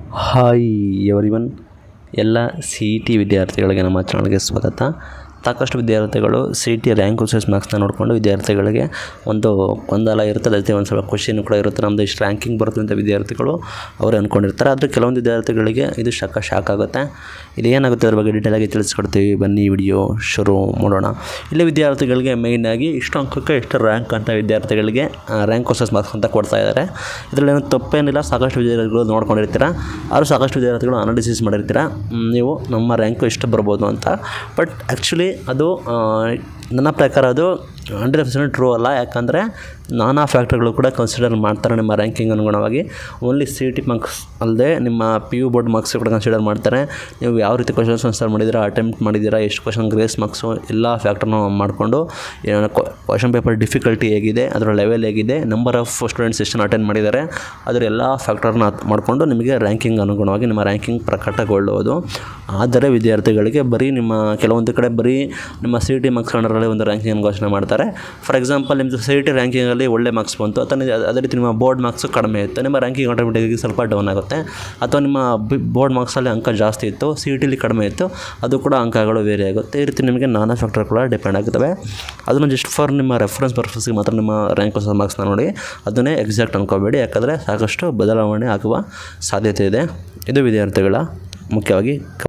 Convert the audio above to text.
hi everyone ಎಲ್ಲ C E T ವಿದ್ಯಾರ್ಥಿಗಳಿಗೆ ನಮ್ಮ ಚಾನಲ್ಗೆ ಸ್ವಾಗತ ಸಾಕಷ್ಟು ವಿದ್ಯಾರ್ಥಿಗಳು C E T rank versus ಮಾರ್ಕ್ಸ್ನ ನೋಡಿಕೊಂಡು ವಿದ್ಯಾರ್ಥಿಗಳಿಗೆ ಒಂದು ಗೊಂದಲ ಇರುತ್ತೆ ಅದೇ ಒಂದು ಸ್ವಲ್ಪ ಕ್ವಶನ್ ಕೂಡ ಇರುತ್ತೆ ನಮ್ಮದು ಇಷ್ಟು ರ್ಯಾಂಕಿಂಗ್ ಬರುತ್ತೆ ಅಂತ ವಿದ್ಯಾರ್ಥಿಗಳು ಅವರು ಅಂದ್ಕೊಂಡಿರ್ತಾರೆ ಆದರೆ ಕೆಲವೊಂದು ವಿದ್ಯಾರ್ಥಿಗಳಿಗೆ ಇದು ಶಾಕ ಶಾಕ್ ಆಗುತ್ತೆ ಇದು ಏನಾಗುತ್ತೆ ಅದ್ರ ಬಗ್ಗೆ ಡೀಟೇಲಾಗಿ ತಿಳಿಸ್ಕೊಡ್ತೀವಿ ಬನ್ನಿ ವಿಡಿಯೋ ಶುರು ಮಾಡೋಣ ಇಲ್ಲಿ ವಿದ್ಯಾರ್ಥಿಗಳಿಗೆ ಮೇಯ್ನಾಗಿ ಇಷ್ಟು ಅಂಕಕ್ಕೆ ಇಷ್ಟು ರ್ಯಾಂಕ್ ಅಂತ ವಿದ್ಯಾರ್ಥಿಗಳಿಗೆ ರ್ಯಾಂಕ್ ವರ್ಸಸ್ ಮಾರ್ಕ್ಸ್ ಅಂತ ಕೊಡ್ತಾ ಇದ್ದಾರೆ ಇದರಲ್ಲಿ ಏನು ತಪ್ಪೇನಿಲ್ಲ ಸಾಕಷ್ಟು ವಿದ್ಯಾರ್ಥಿಗಳು ನೋಡ್ಕೊಂಡಿರ್ತೀರ ಆದರೂ ಸಾಕಷ್ಟು ವಿದ್ಯಾರ್ಥಿಗಳು ಅನಾಲಿಸಿಸ್ ಮಾಡಿರ್ತೀರ ಮ್, ನೀವು ನಮ್ಮ ರ್ಯಾಂಕು ಇಷ್ಟು ಬರ್ಬೋದು ಅಂತ ಬಟ್ ಆ್ಯಕ್ಚುಲಿ ಅದು ಆ, ನನ್ನ ಪ್ರಕಾರ ಅದು ಹಂಡ್ರೆಡ್ ಪರ್ಸೆಂಟ್ ಟ್ರೂ ಅಲ್ಲ ಯಾಕಂದರೆ ನಾನಾ ಫ್ಯಾಕ್ಟರ್ಗಳು ಕೂಡ ಕನ್ಸಿಡರ್ ಮಾಡ್ತಾರೆ ನಿಮ್ಮ ರ್ಯಾಂಕಿಂಗ್ ಅನುಗುಣವಾಗಿ ಓನ್ಲಿ ಸಿ ಟಿ ಮಾರ್ಕ್ಸ್ ಅಲ್ಲದೆ ನಿಮ್ಮ ಪಿ ಯು ಬೋರ್ಡ್ ಮಾರ್ಕ್ಸ್ ಕೂಡ ಕನ್ಸಿಡರ್ ಮಾಡ್ತಾರೆ ನೀವು ಯಾವ ರೀತಿ ಕ್ವಶನ್ಸ್ ಆನ್ಸರ್ ಮಾಡಿದ್ದೀರಾ ಅಟೆಂಪ್ಟ್ ಮಾಡಿದ್ದೀರಾ ಎಷ್ಟು ಕ್ವಶನ್ ಗ್ರೇಸ್ ಮಾರ್ಕ್ಸು ಎಲ್ಲ ಫ್ಯಾಕ್ಟರ್ನ ಮಾಡಿಕೊಂಡು ಕ್ವಶನ್ ಪೇಪರ್ ಡಿಫಿಕಲ್ಟಿ ಹೇಗಿದೆ ಅದರ ಲೆವೆಲ್ ಹೇಗಿದೆ ನಂಬರ್ ಆಫ್ ಸ್ಟೂಡೆಂಟ್ಸ್ ಎಷ್ಟು ಅಟೆಂಡ್ ಮಾಡಿದ್ದಾರೆ ಅದರ ಎಲ್ಲ ಫ್ಯಾಕ್ಟರ್ನ ಮಾಡಿಕೊಂಡು ನಿಮಗೆ ರ್ಯಾಂಕಿಂಗ್ ಅನುಗುಣವಾಗಿ ನಿಮ್ಮ ರ್ಯಾಂಕಿಂಗ್ ಪ್ರಕಟಗೊಳ್ಳುವುದು ಆದರೆ ವಿದ್ಯಾರ್ಥಿಗಳಿಗೆ ಬರೀ ನಿಮ್ಮ ಕೆಲವೊಂದು ಕಡೆ ಬರೀ ನಿಮ್ಮ ಸಿ ಟಿ ಮಾರ್ಕ್ಸ್ ಅಂಡರಲ್ಲಿ ಒಂದು ರ್ಯಾಂಕಿಂಗ್ ಘೋಷಣೆ ಮಾಡ್ತಾರೆ ಫಾರ್ ಎಕ್ಸಾಂಪಲ್ ನಿಮ್ಮದು ಸಿ ಟಿ ರ್ಯಾಂಕಿಂಗಲ್ಲಿ ಒಳ್ಳೆ ಮಾರ್ಕ್ಸ್ ಬಂತು ಅಥವಾ ನೀವು ಅದೇ ರೀತಿ ನಿಮ್ಮ ಬೋರ್ಡ್ ಮಾರ್ಕ್ಸು ಕಡಿಮೆ ಇತ್ತು ನಿಮ್ಮ ರ್ಯಾಂಕಿಂಗ್ ಆಟೋಮೆಟಿಕ್ಕಾಗಿ ಸ್ವಲ್ಪ ಡೌನ್ ಆಗುತ್ತೆ ಅಥವಾ ನಿಮ್ಮ ಬೋರ್ಡ್ ಮಾರ್ಕ್ಸಲ್ಲಿ ಅಂಕ ಜಾಸ್ತಿ ಇತ್ತು ಸಿ ಟಿಲಿ ಕಡಿಮೆ ಇತ್ತು ಅದು ಕೂಡ ಅಂಕಗಳು ವೇರಿ ಆಗುತ್ತೆ ಈ ರೀತಿ ನಿಮಗೆ ನಾನಾ ಫ್ಯಾಕ್ಟರ್ ಕೂಡ ಡಿಪೆಂಡ್ ಆಗುತ್ತವೆ ಅದನ್ನು ಜಸ್ಟ್ ಫಾರ್ ನಿಮ್ಮ ರೆಫರೆನ್ಸ್ ಪರ್ಪಸ್ಗೆ ಮಾತ್ರ ನಿಮ್ಮ ರ್ಯಾಂಕ್ ಹೊಸ ಮಾರ್ಕ್ಸ್ನ ನೋಡಿ ಅದನ್ನೇ ಎಕ್ಸಾಕ್ಟ್ ಅನ್ಕೋಬೇಡಿ ಯಾಕಂದರೆ ಸಾಕಷ್ಟು ಬದಲಾವಣೆ ಆಗುವ ಸಾಧ್ಯತೆ ಇದೆ ಇದು ವಿದ್ಯಾರ್ಥಿಗಳ ಮುಖ್ಯವಾಗಿ